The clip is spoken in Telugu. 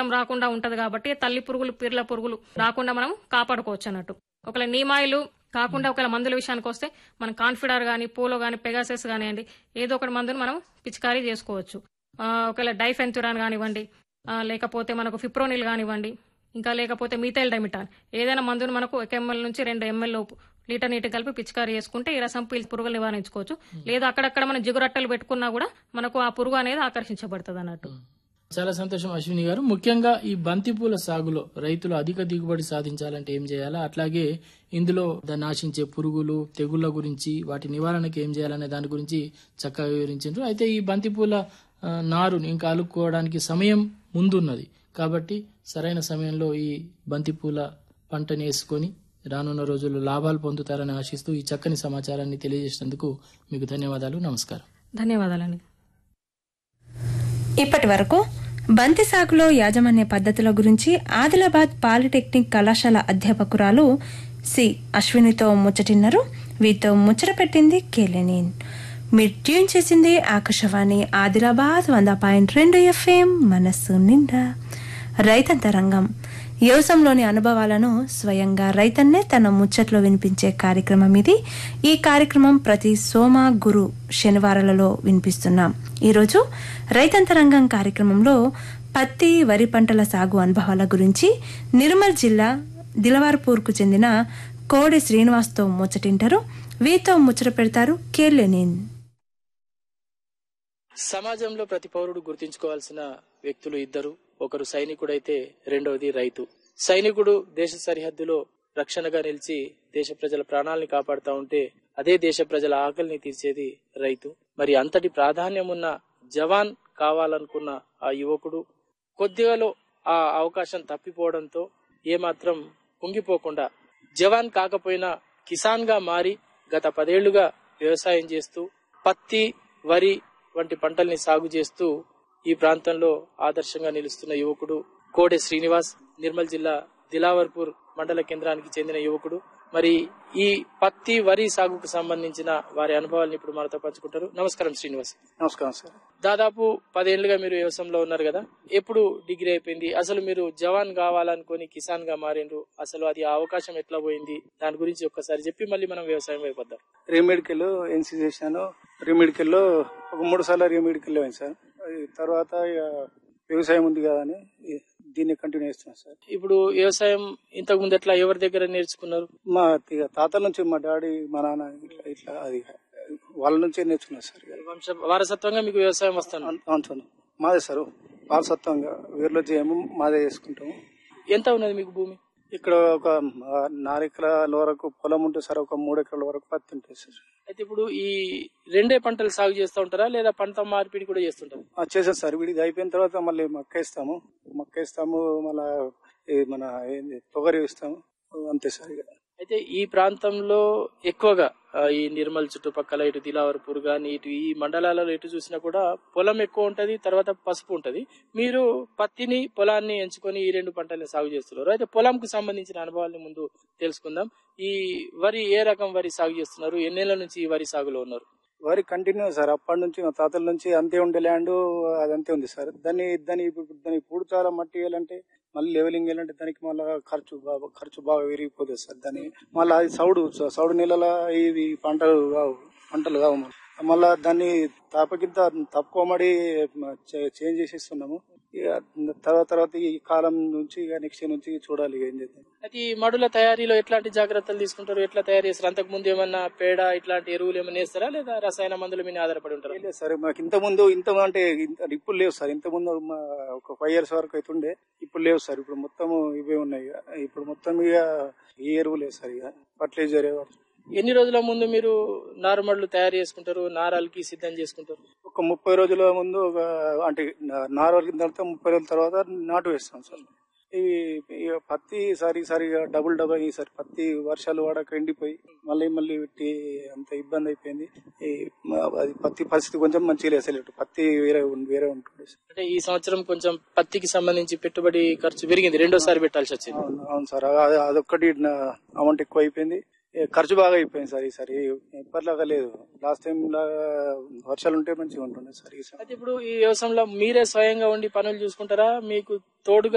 రోగం రాకుండా ఉంటది కాబట్టి తల్లి పురుగులు పిర్ల పురుగులు రాకుండా మనం కాపాడుకోవచ్చు అన్నట్టు ఒకవేళ నీమాయిలు కాకుండా ఒకవేళ మందుల విషయానికి వస్తే మనం కాన్ఫిడర్ గానీ పోలో గానీ పెగాసెస్ కానివ్వండి ఏదో ఒకటి మందును మనం పిచికారీ చేసుకోవచ్చు ఆ, ఒకవేళ డైఫెన్తురాన్ కానివ్వండి ఆ, లేకపోతే మనకు ఫిప్రోనిల్ కానివ్వండి ఇంకా లేకపోతే మిథైల్ డైమిటాన్ ఏదైనా మందును మనకు ఒక ఎంఎల్ నుంచి రెండు ఎంఎల్ లోపు లీటర్ నీటి కలిపి పిచికారీ చేసుకుంటే ఈ రసం పీల్చి పురుగులు నివారించుకోవచ్చు లేదా అక్కడక్కడ మనం జిగురట్టలు పెట్టుకున్నా కూడా మనకు ఆ పురుగు అనేది ఆకర్షించబడుతుంది అన్నట్టు చాలా సంతోషం అశ్విని గారు ముఖ్యంగా ఈ బంతిపూల సాగులో రైతులు అధిక దిగుబడి సాధించాలంటే ఏం చేయాలా అట్లాగే ఇందులో దాన్ని ఆశించే పురుగులు తెగుళ్ల గురించి వాటి నివారణకు ఏం చేయాలనే దాని గురించి చక్కగా వివరించారు అయితే ఈ బంతిపూల ఆ, నారుని ఇంకా అలుక్కోవడానికి సమయం ముందున్నది కాబట్టి సరైన సమయంలో ఈ బంతిపూల పంటని వేసుకొని రానున్న రోజుల్లో లాభాలు పొందుతారని ఆశిస్తూ ఈ చక్కని సమాచారాన్ని తెలియజేసినందుకు మీకు ధన్యవాదాలు నమస్కారం ధన్యవాదాలండి ఇప్పటి వరకు బంతి సాగులో యాజమాన్య పద్ధతుల గురించి ఆదిలాబాద్ పాలిటెక్నిక్ కళాశాల అధ్యాపకురాలు సి అశ్వినితో ముచ్చటిన్నారు వీరితో ముచ్చట పెట్టింది కేలెనిన్ మీరు ట్యూన్ చేసింది ఆకాశవాణి ఆదిలాబాద్ వంద పాయింట్ రెండు ఎఫ్ఎం మనస్సు నిండా రైతంతరంగం వ్యవసాయంలోని అనుభవాలను స్వయంగా రైతన్నే తన ముచ్చట్లో వినిపించే కార్యక్రమం ఇది ఈ కార్యక్రమం ప్రతి సోమ గురు శనివారాలలో వినిపిస్తున్నాం ఈరోజు రైతంతరంగం కార్యక్రమంలో పత్తి వరి పంటల సాగు అనుభవాల గురించి నిర్మల్ జిల్లా దిలవార్పూర్కు చెందిన కోడి శ్రీనివాస్తో ముచ్చటింటారు వీతో ముచ్చట పెడతారు కేలెనిన్ సమాజంలో ప్రతి పౌరుడు గుర్తించుకోవాల్సిన వ్యక్తులు ఇద్దరు ఒకరు సైనికుడైతే రెండవది రైతు సైనికుడు దేశ సరిహద్దులో రక్షణగా నిలిచి దేశ ప్రజల ప్రాణాలని కాపాడుతా ఉంటే అదే దేశ ప్రజల ఆకలిని తీర్చేది రైతు మరి అంతటి ప్రాధాన్యం ఉన్న జవాన్ కావాలనుకున్న ఆ యువకుడు కొద్దిగాలో ఆ అవకాశం తప్పిపోవడంతో ఏమాత్రం కుంగిపోకుండా జవాన్ కాకపోయినా కిసాన్ గా మారి గత పదేళ్లుగా వ్యవసాయం చేస్తూ పత్తి వరి వంటి పంటల్ని సాగు చేస్తూ ఈ ప్రాంతంలో ఆదర్శంగా నిలుస్తున్న యువకుడు కోడె శ్రీనివాస్ నిర్మల్ జిల్లా దిలావర్పూర్ మండల కేంద్రానికి చెందిన యువకుడు మరి ఈ పత్తి వరి సాగుకు సంబంధించిన వారి అనుభవాలను ఇప్పుడు మనతో పంచుకుంటారు నమస్కారం శ్రీనివాస్ నమస్కారం సార్ దాదాపు పదేళ్లుగా మీరు వ్యవసాయంలో ఉన్నారు కదా ఎప్పుడు డిగ్రీ అయిపోయింది అసలు మీరు జవాన్ కావాలనుకొని కిసాన్ గా మారిండ్రు అసలు అది ఆ అవకాశం ఎట్లా పోయింది దాని గురించి ఒక్కసారి చెప్పి మళ్ళీ మనం వ్యవసాయం వైపు వద్దాం రీమెడికల్ ఎన్సీ చేశాను రీమెడికల్ లో ఒక మూడు సార్లు రీమెడికల్ అయింది సార్ అది తర్వాత ఇక వ్యవసాయం ఉంది కదా అని ఈ- దీన్ని కంటిన్యూ చేస్తున్నాను సార్ ఇప్పుడు వ్యవసాయం ఇంతకు ముందు ఎట్లా ఎవరి దగ్గర నేర్చుకున్నారు మా ఇక తాతల నుంచి మా డాడీ మా నాన్న ఇట్లా ఇట్లా అది వాళ్ళ నుంచే నేర్చుకున్నాను సార్ ఇక. వంశ వారసత్వంగా మీకు వ్యవసాయం వస్తాను అవును అవును సార్ మాదే సార్ వారసత్వంగా వీరిలో చేయము మాదే చేసుకుంటాము ఎంత ఉన్నది మీకు భూమి ఇక్కడ ఒక ఆ, నాలుగు ఎకరాల వరకు పొలం ఉంటుంది సార్ ఒక మూడు ఎకరాల వరకు పత్తి ఉంటుంది సార్ అయితే ఇప్పుడు ఈ రెండే పంటలు సాగు చేస్తూ ఉంటారా లేదా పంట మార్పిడి కూడా చేస్తుంటారా ఆ, చేసాం సార్ వీడిది అయిపోయిన తర్వాత మళ్ళీ మక్క వేస్తాము మక్క వేస్తాము మళ్ళా ఈ మన ఏంది తొగరి వేస్తాము అంతే సార్ ఇక అయితే ఈ ప్రాంతంలో ఎక్కువగా ఆ, ఈ నిర్మల్ చుట్టుపక్కల ఇటు దిలావర్పూర్ గాని ఇటు ఈ మండలాలలో ఎటు చూసినా కూడా పొలం ఎక్కువ ఉంటది తర్వాత పసుపు ఉంటది మీరు పత్తిని పొలాన్ని ఎంచుకొని ఈ రెండు పంటల్ని సాగు చేస్తున్నారు అయితే పొలంకు సంబంధించిన అనుభవాల్ని ముందు తెలుసుకుందాం ఈ వరి ఏ రకం వరి సాగు చేస్తున్నారు ఎన్నేళ్ల నుంచి ఈ వరి సాగులో ఉన్నారు వరి కంటిన్యూ సార్ అప్పటి నుంచి మా తాతల నుంచి అంతే ఉండే ల్యాండ్ అదంతే ఉంది సార్ దాన్ని దాన్ని ఇప్పుడు దాన్ని పూడ్చాల మట్టి వేయాలంటే మళ్ళీ లెవెలింగ్ వేయాలంటే దానికి మళ్ళీ ఖర్చు బాగా ఖర్చు బాగా విరిగిపోతుంది సార్ దాన్ని మళ్ళీ అది సౌడు సౌడు నీళ్ళ ఇవి పంటలు కావు పంటలు కావు మళ్ళా దాన్ని తాపకింత తక్కువమడి చేంజ్ చేసేస్తున్నాము ఇక తర్వాత తర్వాత ఈ కాలం నుంచి ఇక నెక్స్ట్ నుంచి చూడాలి ఇక ఏం చేద్దాం అయితే ఈ మడుల తయారీలో ఎట్లాంటి జాగ్రత్తలు తీసుకుంటారు ఎట్లా తయారు చేస్తారు అంతకు ముందు ఏమన్నా పేడ ఇట్లాంటి ఎరువులు ఏమన్నా వేస్తారా లేదా రసాయన మందుల మీద ఆధారపడి ఉంటారా లేదు సార్ మాకు ఇంత ముందు ఇంత అంటే ఇంత ఇప్పుడు లేవు సార్ ఇంత ముందు మా ఒక ఫైవ్ ఇయర్స్ వరకు అయితే ఉండే ఇప్పుడు లేవు సార్ ఇప్పుడు మొత్తం ఇవే ఉన్నాయి ఇక. ఇప్పుడు మొత్తం ఇక ఏ ఎరువు లేదు సార్ ఇక ఫర్టిలైజర్ ఎన్ని రోజుల ముందు మీరు నారుమడులు తయారు చేసుకుంటారు నారాలకి సిద్ధం చేసుకుంటారు ఒక ముప్పై రోజుల ముందు ఒక అంటే నారు వరకు తర్వాత ముప్పై రోజుల తర్వాత నాటు వేస్తాం సార్ ఇవి ఇక పత్తి సారి సరిగా డబుల్ డబుల్ ఈసారి పత్తి వర్షాలు పడక ఎండిపోయి మళ్ళీ మళ్ళీ పెట్టి అంత ఇబ్బంది అయిపోయింది ఈ మ- అది పత్తి పరిస్థితి కొంచెం మంచిగా లేదు అసలు ఇటు పత్తి వేరే ఉం- వేరే ఉంటుంది అంటే ఈ సంవత్సరం కొంచెం పత్తికి సంబంధించి పెట్టుబడి ఖర్చు పెరిగింది రెండోసారి పెట్టాల్సి వచ్చింది అవును అవును సార్ అది- అదొక్కటి అమౌంట్ ఎక్కువ అయిపోయింది ఏ, ఖర్చు బాగా అయిపోయింది సార్ ఈసారి ఎప్పటిలాగా లేదు లాస్ట్ టైం లాగా వర్షాలు ఉంటే మంచిగా ఉంటుండే సార్ ఈసారి అయితే ఇప్పుడు ఈ వ్యవసాయంలో మీరే స్వయంగా ఉండి పనులు చూసుకుంటారా మీకు తోడుగా